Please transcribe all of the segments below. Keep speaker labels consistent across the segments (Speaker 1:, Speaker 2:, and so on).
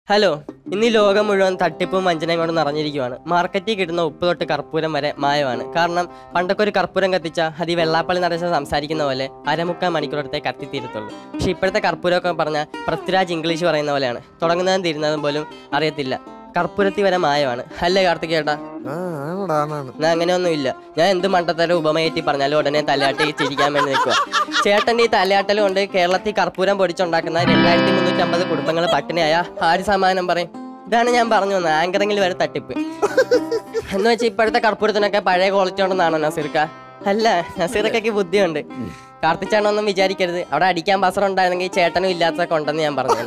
Speaker 1: hello ഇന്ന് ഈ ലോകം മുഴുവൻ തട്ടിപ്പും വഞ്ചനയും കൊണ്ട് നിറഞ്ഞിരിക്കുവാണ് മാർക്കറ്റിൽ കിട്ടുന്ന ഉപ്പ് തൊട്ട് കർപ്പൂരം വരെ മായമാണ് കാരണം പണ്ടൊക്കെ ഒരു കർപ്പൂരം കത്തിച്ച അത് ഈ വെള്ളാപ്പള്ളി നടച്ച സംസാരിക്കുന്ന പോലെ അരമുക്കാൽ മണിക്കൂറത്തെ കത്തിത്തീരത്തുള്ളൂ പക്ഷെ ഇപ്പോഴത്തെ കർപ്പൂരമൊക്കെ പറഞ്ഞാൽ പൃഥ്വിരാജ് ഇംഗ്ലീഷ് പറയുന്ന പോലെയാണ് തുടങ്ങുന്നതും തീരുന്നതും പോലും അറിയത്തില്ല കർപ്പൂരത്തിൽ വരെ മായമാണ് അല്ലേ കാർത്തികേട്ടാ
Speaker 2: ആ ആണോടാ ആണാണ്
Speaker 1: ഞാൻ അങ്ങനെയൊന്നുമില്ല ഞാൻ എന്ത് മണ്ടത്തരം ഉപമയേറ്റി പറഞ്ഞാലും ഉടനെ തലയാട്ടി ചിരിക്കാൻ വേണ്ടി നിൽക്കുക ചേട്ടൻ്റെ ഈ തലയാട്ടൽ കൊണ്ട് കേരളത്തിൽ കർപ്പൂരം പൊടിച്ചുണ്ടാക്കുന്ന രണ്ടായിരത്തി മുന്നൂറ്റമ്പത് കുടുംബങ്ങൾ പട്ടിണിയായ ആര് സമാനം പറയും ഇതാണ് ഞാൻ പറഞ്ഞു വന്നത് ആങ്കറിങ്ങിൽ വരെ തട്ടിപ്പ് എന്ന് വെച്ചാൽ ഇപ്പോഴത്തെ കർപ്പൂരത്തിനൊക്കെ പഴയ ക്വാളിറ്റി ഉണ്ടെന്നാണോ നസീർക്ക അല്ല നസീർക്കൊക്കെ ബുദ്ധിയുണ്ട് കാർത്തിച്ചാണൊന്നും വിചാരിക്കരുത് അവിടെ അടിക്കാൻ ബസർ ഉണ്ടായിരുന്നെങ്കിൽ ചേട്ടനും ഇല്ലാത്തതൊക്കെ ഉണ്ടെന്ന് ഞാൻ പറഞ്ഞു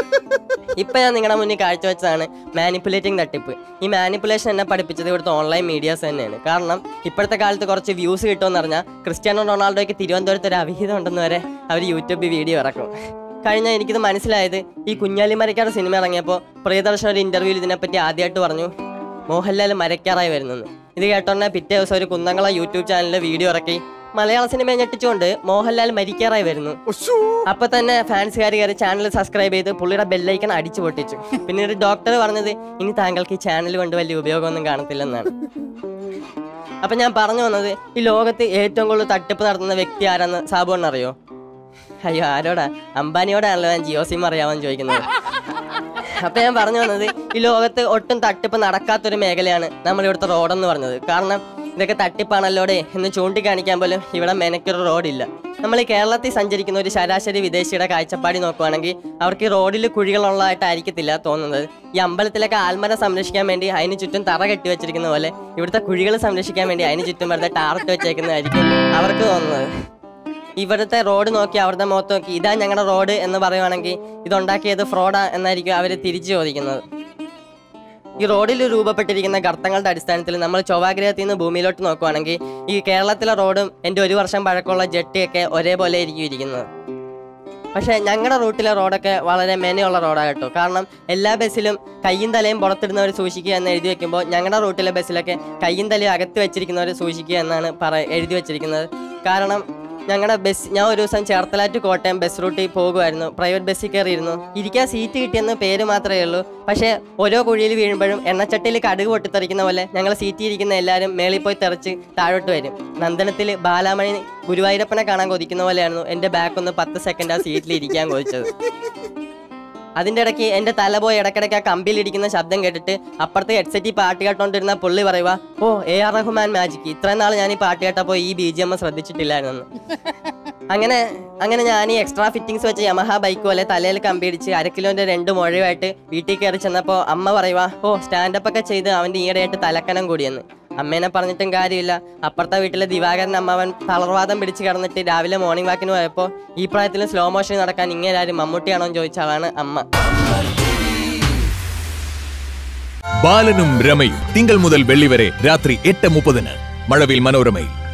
Speaker 1: ഇപ്പൊ ഞാൻ നിങ്ങളുടെ മുന്നിൽ കാഴ്ചവെച്ചതാണ് മാനിപ്പുലേറ്റിംഗ് തട്ടിപ്പ് ഈ മാനിപ്പുലേഷൻ എന്നെ പഠിപ്പിച്ചത് ഇവിടുത്തെ ഓൺലൈൻ മീഡിയാസ് തന്നെയാണ് കാരണം ഇപ്പോഴത്തെ കാലത്ത് കുറച്ച് വ്യൂസ് കിട്ടുമെന്ന് പറഞ്ഞാൽ ക്രിസ്ത്യാനോ റൊണാൾഡോയ്ക്ക് തിരുവനന്തപുരത്ത് ഒരു അവിഹിതം ഉണ്ടെന്ന് വരെ അവർ യൂട്യൂബിൽ വീഡിയോ ഇറക്കും കഴിഞ്ഞ എനിക്കിത് മനസ്സിലായത് ഈ കുഞ്ഞാലി മരക്കാട് സിനിമ ഇറങ്ങിയപ്പോൾ പ്രിയദർശൻ ഒരു ഇന്റർവ്യൂവിൽ ഇതിനെപ്പറ്റി ആദ്യമായിട്ട് പറഞ്ഞു മോഹൻലാൽ മരക്കാറായി വരുന്നെന്ന് ഇത് കേട്ടോന്നെ പിറ്റേ ദിവസം ഒരു കുന്നംകുളം യൂട്യൂബ് ചാനലിൽ വീഡിയോ ഇറക്കി മലയാള സിനിമയെ ഞെട്ടിച്ചുകൊണ്ട് മോഹൻലാൽ മരിക്കാറായി വരുന്നു അപ്പൊ തന്നെ ഫാൻസുകാർ കയറി ചാനൽ സബ്സ്ക്രൈബ് ചെയ്ത് പുള്ളിയുടെ ബെല്ലൈക്കൺ അടിച്ചു പൊട്ടിച്ചു പിന്നീട് ഡോക്ടർ പറഞ്ഞത് ഇനി താങ്കൾക്ക് ഈ ചാനൽ കൊണ്ട് വലിയ ഉപയോഗമൊന്നും കാണത്തില്ലെന്നാണ് അപ്പൊ ഞാൻ പറഞ്ഞു വന്നത് ഈ ലോകത്ത് ഏറ്റവും കൂടുതൽ തട്ടിപ്പ് നടത്തുന്ന വ്യക്തി ആരാന്ന് സാബുണ്ണ അറിയോ അയ്യോ ആരോടാ അംബാനിയോടാണല്ലോ ഞാൻ ജിയോ സിം അറിയാമെന്ന് ചോദിക്കുന്നത് അപ്പൊ ഞാൻ പറഞ്ഞു വന്നത് ഈ ലോകത്ത് ഒട്ടും തട്ടിപ്പ് നടക്കാത്തൊരു മേഖലയാണ് നമ്മൾ ഇവിടുത്തെ റോഡെന്ന് പറഞ്ഞത് കാരണം ഇതൊക്കെ തട്ടിപ്പാണല്ലോടെ എന്ന് ചൂണ്ടിക്കാണിക്കാൻ പോലും ഇവിടെ മെനക്കൊരു റോഡില്ല നമ്മൾ ഈ കേരളത്തിൽ സഞ്ചരിക്കുന്ന ഒരു ശരാശരി വിദേശിയുടെ കാഴ്ചപ്പാടി നോക്കുവാണെങ്കിൽ അവർക്ക് ഈ റോഡിൽ കുഴികളുള്ളതായിട്ടായിരിക്കത്തില്ല തോന്നുന്നത് ഈ അമ്പലത്തിലൊക്കെ ആൽമരം സംരക്ഷിക്കാൻ വേണ്ടി അതിന് ചുറ്റും തറ കെട്ടി വെച്ചിരിക്കുന്ന പോലെ ഇവിടുത്തെ കുഴികൾ സംരക്ഷിക്കാൻ വേണ്ടി അതിന് ചുറ്റും വെറുതെ ടാർട്ട് വെച്ചേക്കുന്നതായിരിക്കും അവർക്ക് തോന്നുന്നത് ഇവിടുത്തെ റോഡ് നോക്കി അവരുടെ മുഖത്ത് നോക്കി ഇതാ ഞങ്ങളുടെ റോഡ് എന്ന് പറയുവാണെങ്കിൽ ഇതുണ്ടാക്കിയത് ഫ്രോഡാ എന്നായിരിക്കും അവർ തിരിച്ചു ചോദിക്കുന്നത് ഈ റോഡിൽ രൂപപ്പെട്ടിരിക്കുന്ന ഗർത്തങ്ങളുടെ അടിസ്ഥാനത്തിൽ നമ്മൾ ചൊവ്വാഗ്രഹത്തിൽ നിന്ന് ഭൂമിയിലോട്ട് നോക്കുവാണെങ്കിൽ ഈ കേരളത്തിലെ റോഡും എൻ്റെ ഒരു വർഷം പഴക്കമുള്ള ജെട്ടിയൊക്കെ ഒരേപോലെ ആയിരിക്കും ഇരിക്കുന്നത് പക്ഷേ ഞങ്ങളുടെ റൂട്ടിലെ റോഡൊക്കെ വളരെ മെനയുള്ള റോഡാണ് കേട്ടോ കാരണം എല്ലാ ബസ്സിലും കയ്യും തലയും പുറത്തിടുന്നവർ സൂക്ഷിക്കുക എന്ന് എഴുതി വെക്കുമ്പോൾ ഞങ്ങളുടെ റൂട്ടിലെ ബസ്സിലൊക്കെ കയ്യും തലയും അകത്ത് വെച്ചിരിക്കുന്നവർ സൂക്ഷിക്കുക എന്നാണ് പറ എഴുതി വെച്ചിരിക്കുന്നത് കാരണം ഞങ്ങളുടെ ബസ് ഞാൻ ഒരു ദിവസം ചേർത്തലാറ്റ് കോട്ടയം ബസ് റൂട്ടിൽ പോകുമായിരുന്നു പ്രൈവറ്റ് ബസ്സിൽ കയറിയിരുന്നു ഇരിക്കാൻ സീറ്റ് കിട്ടിയെന്ന് പേര് മാത്രമേ ഉള്ളൂ പക്ഷേ ഓരോ കുഴിയിൽ വീഴുമ്പോഴും എണ്ണച്ചട്ടിയിൽ കടുക് പൊട്ടിത്തെറിക്കുന്ന പോലെ ഞങ്ങൾ സീറ്റിൽ ഇരിക്കുന്ന എല്ലാവരും മേളിൽ പോയി തെറിച്ച് താഴോട്ട് വരും നന്ദനത്തിൽ ബാലാമണി ഗുരുവായൂരപ്പനെ കാണാൻ കൊതിക്കുന്ന പോലെയായിരുന്നു എൻ്റെ ബാക്ക് ഒന്ന് പത്ത് സെക്കൻഡ് ആ സീറ്റിൽ ഇരിക്കാൻ കൊതിച്ചത് അതിൻ്റെ ഇടയ്ക്ക് എൻ്റെ തല പോയി ഇടയ്ക്കിടയ്ക്ക് ആ കമ്പിയിലിരിക്കുന്ന ശബ്ദം കേട്ടിട്ട് അപ്പുറത്തെ ഹെഡ്സെറ്റിൽ പാട്ട് കേട്ടോണ്ടിരുന്ന പുള്ളി പറയുക ഓ എ ആർ റഹ്മാൻ മാജിക് ഇത്രയും നാൾ ഞാൻ ഈ പാട്ട് കേട്ടപ്പോൾ ഈ ബി ജി എം ശ്രദ്ധിച്ചിട്ടില്ലായിരുന്നു അങ്ങനെ അങ്ങനെ ഞാൻ ഈ എക്സ്ട്രാ ഫിറ്റിങ്സ് വെച്ച് യമഹ ബൈക്ക് പോലെ തലയിൽ കമ്പിടിച്ച് അര കിലോന്റെ രണ്ട് മുഴയുമായിട്ട് വീട്ടിൽ കയറി ചെന്നപ്പോൾ അമ്മ പറയുക ഓ സ്റ്റാൻഡപ്പ് ഒക്കെ ചെയ്ത് അവൻ്റെ ഈയിടെയായിട്ട് തലക്കനം കൂടിയെന്ന് അമ്മേനെ പറഞ്ഞിട്ടും കാര്യമില്ല അപ്പുറത്തെ വീട്ടിലെ ദിവാകരൻ അമ്മാവൻ തളർവാദം പിടിച്ച് കിടന്നിട്ട് രാവിലെ മോർണിംഗ് വാക്കിന് പോയപ്പോൾ ഈ പ്രായത്തിൽ സ്ലോ മോഷൻ നടക്കാൻ ഇങ്ങനെ ആരും മമ്മൂട്ടിയാണോ എന്ന് ചോദിച്ച ആളാണ് അമ്മ
Speaker 3: ബാലനും രമയും തിങ്കൾ മുതൽ വെള്ളി വരെ രാത്രി എട്ട് മുപ്പതിന് മഴവിൽ മനോരമയിൽ